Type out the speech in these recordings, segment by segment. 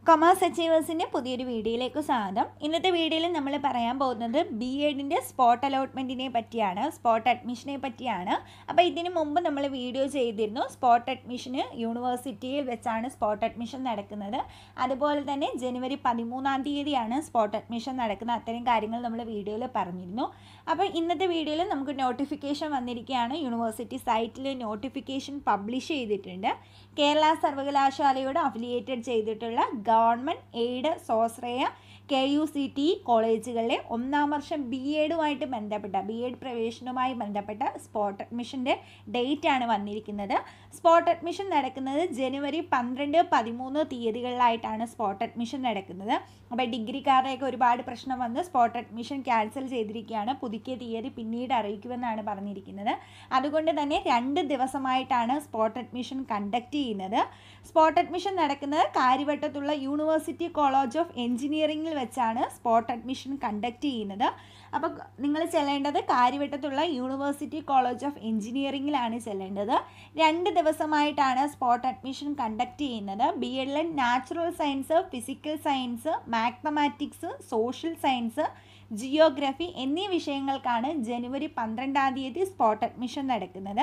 commerce അച്ചീവേഴ്സിൻ്റെ പുതിയൊരു വീഡിയോയിലേക്ക് സ്വാഗതം ഇന്നത്തെ വീഡിയോയിൽ നമ്മൾ പറയാൻ പോകുന്നത് ബി എഡിൻ്റെ സ്പോട്ട് അലോട്ട്മെൻറ്റിനെ പറ്റിയാണ് സ്പോട്ട് അഡ്മിഷനെ പറ്റിയാണ് അപ്പോൾ ഇതിന് മുമ്പ് നമ്മൾ വീഡിയോ ചെയ്തിരുന്നു സ്പോട്ട് അഡ്മിഷന് യൂണിവേഴ്സിറ്റിയിൽ വെച്ചാണ് സ്പോട്ട് അഡ്മിഷൻ നടക്കുന്നത് അതുപോലെ തന്നെ ജനുവരി പതിമൂന്നാം തീയതിയാണ് സ്പോട്ട് അഡ്മിഷൻ നടക്കുന്നത് അത്തരം കാര്യങ്ങൾ നമ്മൾ വീഡിയോയിൽ പറഞ്ഞിരുന്നു അപ്പോൾ ഇന്നത്തെ വീഡിയോയിൽ നമുക്ക് നോട്ടിഫിക്കേഷൻ വന്നിരിക്കുകയാണ് യൂണിവേഴ്സിറ്റി സൈറ്റിൽ നോട്ടിഫിക്കേഷൻ പബ്ലിഷ് ചെയ്തിട്ടുണ്ട് കേരള സർവകലാശാലയോട് അഫിലിയേറ്റഡ് ചെയ്തിട്ടുള്ള ഗവൺമെൻറ് എയ്ഡ് സ്വാശ്രയ കെ യു സി ടി കോളേജുകളിലെ ഒന്നാം വർഷം ബി എഡുമായിട്ട് ബന്ധപ്പെട്ട ബി എഡ് പ്രവേശനവുമായി ബന്ധപ്പെട്ട സ്പോട്ട് അഡ്മിഷൻ്റെ ഡേറ്റ് ആണ് വന്നിരിക്കുന്നത് സ്പോട്ട് അഡ്മിഷൻ നടക്കുന്നത് ജനുവരി പന്ത്രണ്ട് പതിമൂന്ന് തീയതികളിലായിട്ടാണ് സ്പോട്ട് അഡ്മിഷൻ നടക്കുന്നത് അപ്പോൾ ഡിഗ്രിക്കാരുടെയൊക്കെ ഒരുപാട് പ്രശ്നം വന്ന് സ്പോട്ട് അഡ്മിഷൻ ക്യാൻസൽ ചെയ്തിരിക്കുകയാണ് പുതുക്കിയ തീയതി പിന്നീട് അറിയിക്കുമെന്നാണ് പറഞ്ഞിരിക്കുന്നത് അതുകൊണ്ട് തന്നെ രണ്ട് ദിവസമായിട്ടാണ് സ്പോട്ട് അഡ്മിഷൻ കണ്ടക്ട് ചെയ്യുന്നത് സ്പോട്ട് അഡ്മിഷൻ നടക്കുന്നത് കാര്യവട്ടത്തുള്ള യൂണിവേഴ്സിറ്റി കോളേജ് ഓഫ് എഞ്ചിനീയറിംഗിൽ വെച്ചാണ് സ്പോട്ട് അഡ്മിഷൻ കണ്ടക്ട് ചെയ്യുന്നത് അപ്പോൾ നിങ്ങൾ ചെല്ലേണ്ടത് കാര്യവട്ടത്തുള്ള യൂണിവേഴ്സിറ്റി കോളേജ് ഓഫ് എഞ്ചിനീയറിംഗിലാണ് ചെല്ലേണ്ടത് രണ്ട് ദിവസമായിട്ടാണ് സ്പോട്ട് അഡ്മിഷൻ കണ്ടക്ട് ചെയ്യുന്നത് ബി എഡിലെ natural science physical science mathematics social science geography എന്നീ വിഷയങ്ങൾക്കാണ് ജനുവരി പന്ത്രണ്ടാം തീയതി സ്പോട്ട് അഡ്മിഷൻ നടക്കുന്നത്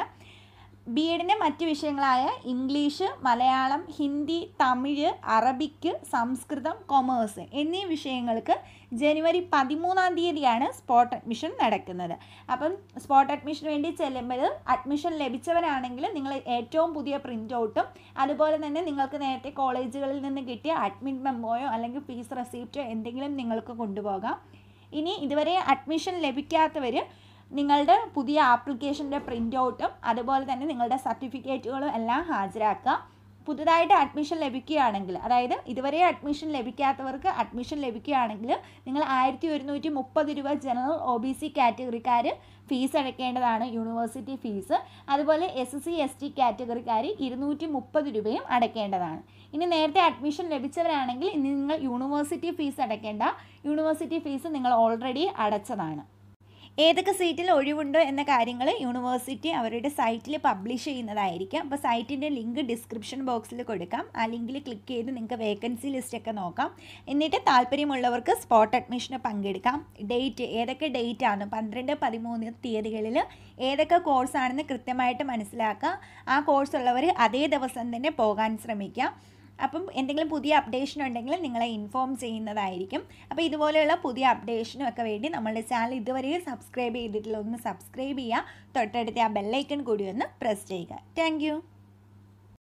ബി എഡിൻ്റെ മറ്റ് വിഷയങ്ങളായ English Malayalam Hindi Tamil Arabic Sanskrit commerce എന്നീ വിഷയങ്ങൾക്ക് ജനുവരി പതിമൂന്നാം തീയതിയാണ് സ്പോട്ട് അഡ്മിഷൻ നടക്കുന്നത് അപ്പം സ്പോട്ട് അഡ്മിഷന് വേണ്ടി ചെല്ലുമ്പോൾ അഡ്മിഷൻ ലഭിച്ചവരാണെങ്കിൽ നിങ്ങൾ ഏറ്റവും പുതിയ പ്രിൻ്റ് ഔട്ടും അതുപോലെ തന്നെ നിങ്ങൾക്ക് നേരത്തെ കോളേജുകളിൽ നിന്ന് കിട്ടിയ അഡ്മിറ്റ് മെമ്മോയോ അല്ലെങ്കിൽ ഫീസ് റെസീപ്റ്റോ എന്തെങ്കിലും നിങ്ങൾക്ക് കൊണ്ടുപോകാം ഇനി ഇതുവരെ അഡ്മിഷൻ ലഭിക്കാത്തവർ നിങ്ങളുടെ പുതിയ ആപ്ലിക്കേഷൻ്റെ പ്രിൻ്റ് ഔട്ടും അതുപോലെ തന്നെ നിങ്ങളുടെ സർട്ടിഫിക്കറ്റുകളും എല്ലാം ഹാജരാക്കുക പുതുതായിട്ട് അഡ്മിഷൻ ലഭിക്കുകയാണെങ്കിൽ അതായത് ഇതുവരെ അഡ്മിഷൻ ലഭിക്കാത്തവർക്ക് അഡ്മിഷൻ ലഭിക്കുകയാണെങ്കിൽ നിങ്ങൾ ആയിരത്തി ഒരുന്നൂറ്റി മുപ്പത് രൂപ ജനറൽ ഒ ബി സി കാറ്റഗറിക്കാർ ഫീസ് അടയ്ക്കേണ്ടതാണ് യൂണിവേഴ്സിറ്റി ഫീസ് അതുപോലെ എസ് സി എസ് ടി കാറ്റഗറിക്കാർ ഇരുന്നൂറ്റി മുപ്പത് രൂപയും അടയ്ക്കേണ്ടതാണ് ഇനി നേരത്തെ അഡ്മിഷൻ ലഭിച്ചവരാണെങ്കിൽ ഇനി നിങ്ങൾ യൂണിവേഴ്സിറ്റി ഫീസ് അടയ്ക്കേണ്ട യൂണിവേഴ്സിറ്റി ഫീസ് നിങ്ങൾ ഓൾറെഡി അടച്ചതാണ് ഏതൊക്കെ സീറ്റിൽ ഒഴിവുണ്ടോ എന്ന കാര്യങ്ങൾ യൂണിവേഴ്സിറ്റി അവരുടെ സൈറ്റിൽ പബ്ലിഷ് ചെയ്യുന്നതായിരിക്കും അപ്പോൾ സൈറ്റിൻ്റെ ലിങ്ക് ഡിസ്ക്രിപ്ഷൻ ബോക്സിൽ കൊടുക്കാം ആ ലിങ്കിൽ ക്ലിക്ക് ചെയ്ത് നിങ്ങൾക്ക് വേക്കൻസി ലിസ്റ്റൊക്കെ നോക്കാം എന്നിട്ട് താല്പര്യമുള്ളവർക്ക് സ്പോട്ട് അഡ്മിഷന് പങ്കെടുക്കാം ഡേറ്റ് ഏതൊക്കെ ഡേറ്റ് ആണ് പന്ത്രണ്ട് പതിമൂന്ന് തീയതികളിൽ ഏതൊക്കെ കോഴ്സാണെന്ന് കൃത്യമായിട്ട് മനസ്സിലാക്കുക ആ കോഴ്സ് ഉള്ളവർ അതേ ദിവസം തന്നെ പോകാൻ ശ്രമിക്കുക അപ്പം എന്തെങ്കിലും പുതിയ അപ്ഡേഷൻ ഉണ്ടെങ്കിൽ നിങ്ങളെ ഇൻഫോം ചെയ്യുന്നതായിരിക്കും അപ്പോൾ ഇതുപോലെയുള്ള പുതിയ അപ്ഡേഷനും ഒക്കെ വേണ്ടി നമ്മളുടെ ചാനൽ ഇതുവരെ സബ്സ്ക്രൈബ് ചെയ്തിട്ടില്ല ഒന്ന് സബ്സ്ക്രൈബ് ചെയ്യുക തൊട്ടടുത്ത് ആ ബെല്ലൈക്കൺ കൂടി ഒന്ന് പ്രസ് ചെയ്യുക താങ്ക്